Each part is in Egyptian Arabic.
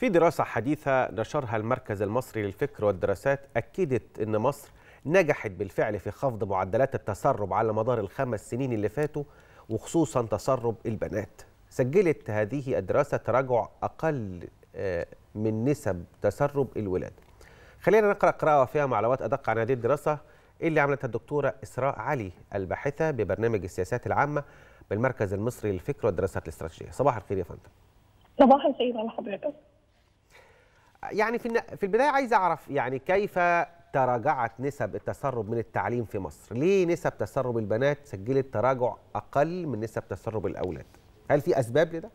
في دراسة حديثة نشرها المركز المصري للفكر والدراسات أكدت أن مصر نجحت بالفعل في خفض معدلات التسرب على مدار الخمس سنين اللي فاتوا وخصوصا تسرب البنات سجلت هذه الدراسة تراجع أقل من نسب تسرب الولاد خلينا نقرأ قراءة فيها معلومات أدق عن هذه الدراسة اللي عملتها الدكتورة إسراء علي الباحثة ببرنامج السياسات العامة بالمركز المصري للفكر والدراسات الاستراتيجية صباح الخير يا فندم صباح الخير على حضرتك يعني في في البدايه عايز اعرف يعني كيف تراجعت نسب التسرب من التعليم في مصر؟ ليه نسب تسرب البنات سجلت تراجع اقل من نسب تسرب الاولاد؟ هل في اسباب لده؟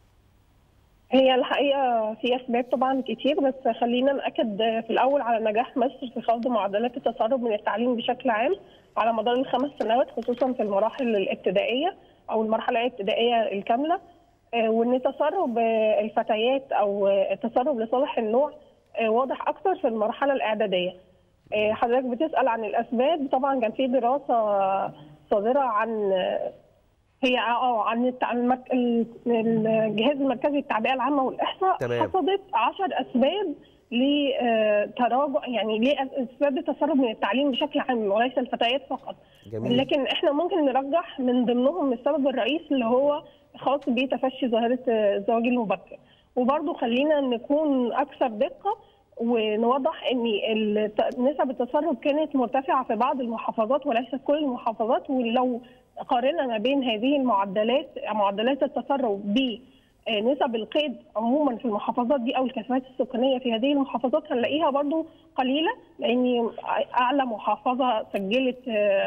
هي الحقيقه في اسباب طبعا كتير بس خلينا ناكد في الاول على نجاح مصر في خفض معدلات التسرب من التعليم بشكل عام على مدار الخمس سنوات خصوصا في المراحل الابتدائيه او المرحله الابتدائيه الكامله وان تسرب الفتيات او التسرب لصالح النوع واضح اكثر في المرحله الاعداديه. حضرتك بتسال عن الاسباب طبعا كان في دراسه صادره عن هي اه عن الجهاز المركزي للتعبئه العامه والاحصاء حصدت 10 اسباب لتراجع يعني لاسباب التسرب من التعليم بشكل عام وليس الفتيات فقط. جميل. لكن احنا ممكن نرجح من ضمنهم السبب الرئيسي اللي هو خاص بتفشي ظاهره الزواج المبكر وبرضه خلينا نكون اكثر دقه ونوضح ان نسب التسرب كانت مرتفعه في بعض المحافظات وليست كل المحافظات ولو قارنا ما بين هذه المعدلات معدلات التسرب ب نسب القيد عموما في المحافظات دي او الكثافات السكانيه في هذه المحافظات هنلاقيها برضو قليله لان اعلى محافظه سجلت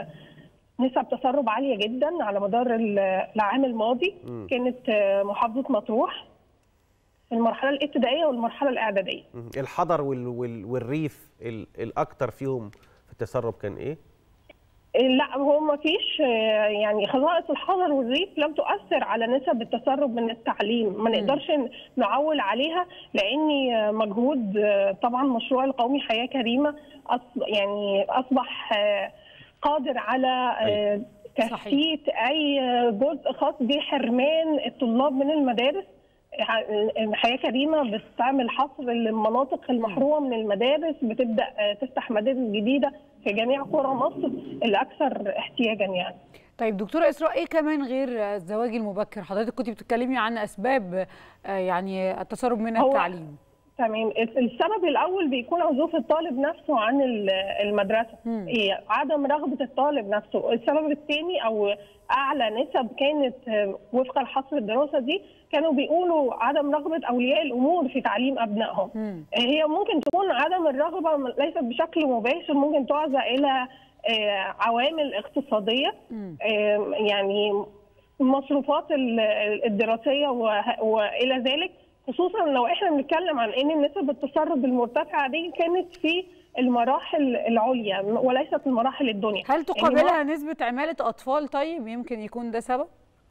نسب تسرب عاليه جدا على مدار العام الماضي م. كانت محافظه مطروح في المرحله الابتدائيه والمرحله الاعداديه. الحضر وال وال والريف الاكثر فيهم في التسرب كان ايه؟ لا هو ما فيش يعني خصائص الحضر والريف لم تؤثر على نسب التسرب من التعليم ما نقدرش نعول عليها لان مجهود طبعا مشروع القومي حياه كريمه يعني اصبح قادر على تثبيت اي جزء خاص بحرمان الطلاب من المدارس حياه كريمه بتعمل حصر للمناطق المحرومه من المدارس بتبدا تفتح مدارس جديده في جميع قرى مصر الاكثر احتياجا يعني. طيب دكتوره اسراء ايه كمان غير الزواج المبكر؟ حضرتك كنت بتتكلمي عن اسباب يعني التسرب من التعليم. تمام السبب الاول بيكون عزوف الطالب نفسه عن المدرسه إيه عدم رغبه الطالب نفسه السبب الثاني او اعلى نسب كانت وفقا لحصر الدراسه دي كانوا بيقولوا عدم رغبه اولياء الامور في تعليم ابنائهم مم. هي ممكن تكون عدم الرغبه ليست بشكل مباشر ممكن تعزى الى عوامل اقتصاديه مم. يعني المصروفات الدراسيه والى ذلك خصوصا لو احنا بنتكلم عن ان نسب التسرب المرتفعه دي كانت في المراحل العليا وليست المراحل الدنيا هل تقابلها يعني نسبه عماله اطفال طيب يمكن يكون ده سبب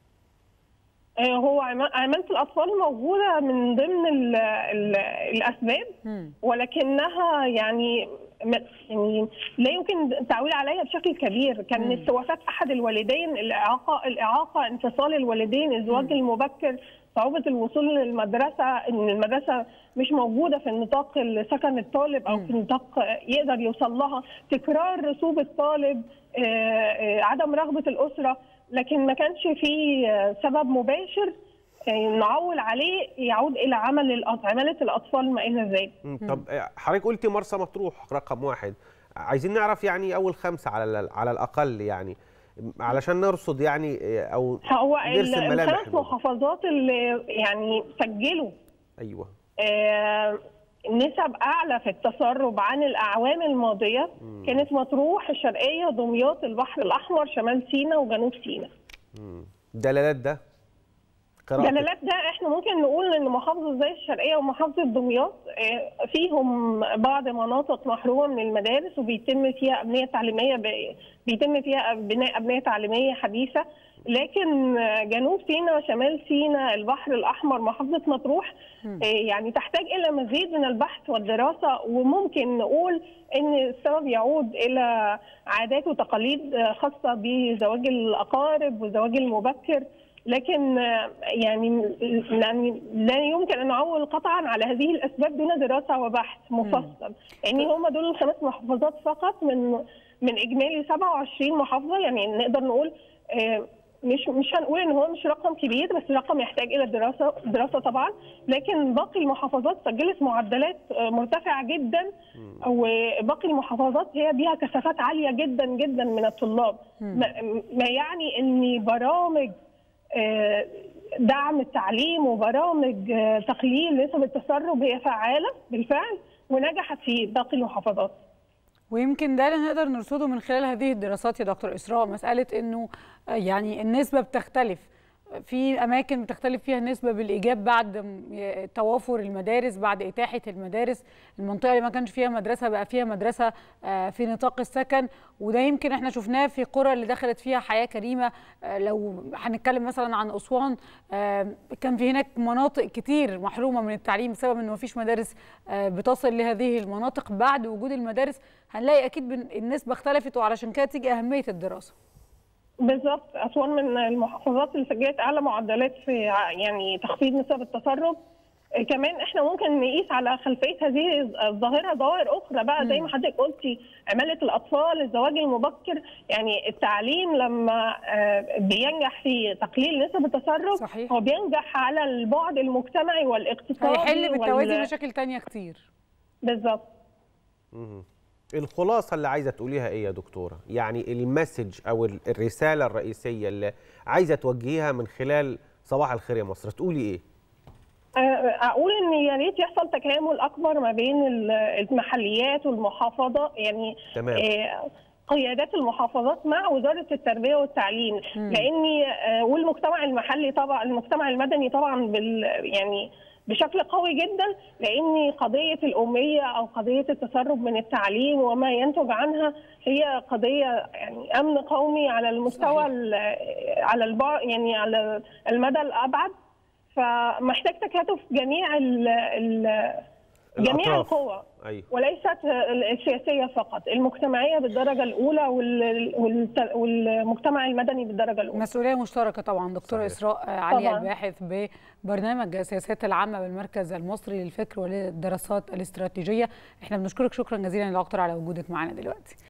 هو عماله الاطفال موجوده من ضمن ال ال الاسباب ولكنها يعني يعني لا يمكن التعويل عليها بشكل كبير كان وفاه احد الوالدين الاعاقه الاعاقه انفصال الوالدين الزواج المبكر صعوبه الوصول للمدرسه ان المدرسه مش موجوده في النطاق سكن الطالب او في نطاق يقدر يوصل لها تكرار رسوب الطالب عدم رغبه الاسره لكن ما كانش في سبب مباشر نعول عليه يعود الى عمل عماله الاطفال ما الى ذلك. طب حضرتك قلتي مرسى مطروح رقم واحد عايزين نعرف يعني اول خمسه على على الاقل يعني علشان نرصد يعني او هو الخمس محافظات اللي يعني سجلوا ايوه آه نسب اعلى في التسرب عن الاعوام الماضيه مم. كانت مطروح الشرقيه دمياط البحر الاحمر شمال سيناء وجنوب سيناء دلالات ده دلالات ده احنا ممكن نقول ان محافظه زي الشرقيه ومحافظه دمياط فيهم بعض مناطق محرومه من المدارس وبيتم فيها ابنيه تعليميه بيتم فيها بناء ابنيه تعليميه حديثه لكن جنوب سيناء شمال سيناء البحر الاحمر محافظه مطروح يعني تحتاج الى مزيد من البحث والدراسه وممكن نقول ان السبب يعود الى عادات وتقاليد خاصه بزواج الاقارب والزواج المبكر لكن يعني يعني لا يمكن ان نعول قطعا على هذه الاسباب دون دراسه وبحث مفصل يعني هم دول الخمس محافظات فقط من من اجمالي 27 محافظه يعني نقدر نقول مش مش هنقول ان هو مش رقم كبير بس رقم يحتاج الى دراسه دراسه طبعا لكن باقي المحافظات سجلت معدلات مرتفعه جدا وباقي المحافظات هي بيها كثافات عاليه جدا جدا من الطلاب ما يعني ان برامج دعم التعليم وبرامج تقليل نسب التسرب هي فعاله بالفعل ونجحت في باقي المحافظات ويمكن ده اللي نقدر نرصده من خلال هذه الدراسات يا دكتور اسراء مساله انه يعني النسبه بتختلف في اماكن بتختلف فيها النسبه بالايجاب بعد توافر المدارس بعد اتاحه المدارس المنطقه اللي ما كانش فيها مدرسه بقى فيها مدرسه في نطاق السكن وده يمكن احنا شفناه في قرى اللي دخلت فيها حياه كريمه لو هنتكلم مثلا عن اسوان كان في هناك مناطق كتير محرومه من التعليم بسبب انه ما فيش مدارس بتصل لهذه المناطق بعد وجود المدارس هنلاقي اكيد النسبه اختلفت وعلشان كده تيجي اهميه الدراسه بالظبط اسوان من المحافظات اللي سجلت اعلى معدلات في يعني تخفيض نسب التسرب كمان احنا ممكن نقيس على خلفيه هذه الظاهره ظواهر اخرى بقى زي ما حضرتك قلتي عماله الاطفال الزواج المبكر يعني التعليم لما بينجح في تقليل نسب التسرب صحيح. هو بينجح على البعد المجتمعي والاقتصادي هيحل بالتوازي وال... مشاكل تانية كتير بالظبط الخلاصه اللي عايزه تقوليها ايه يا دكتوره يعني المسج او الرساله الرئيسيه اللي عايزه توجهيها من خلال صباح الخير يا مصر تقولي ايه اقول ان يا ريت يحصل تكامل اكبر ما بين المحليات والمحافظه يعني تمام. قيادات المحافظات مع وزاره التربيه والتعليم م. لاني والمجتمع المحلي طبعا المجتمع المدني طبعا بال يعني بشكل قوي جدا لان قضيه الاميه او قضيه التسرب من التعليم وما ينتج عنها هي قضيه يعني امن قومي على المستوى على البعد يعني على المدى الابعد فمحتاج تكاتف جميع ال ال جميع القوى أيوة. وليست السياسيه فقط المجتمعيه بالدرجه الاولى والمجتمع المدني بالدرجه الاولى مسؤوليه مشتركه طبعا دكتوره اسراء علي الباحث ببرنامج السياسات العامه بالمركز المصري للفكر وللدراسات الاستراتيجيه احنا بنشكرك شكرا جزيلا يا دكتور على وجودك معنا دلوقتي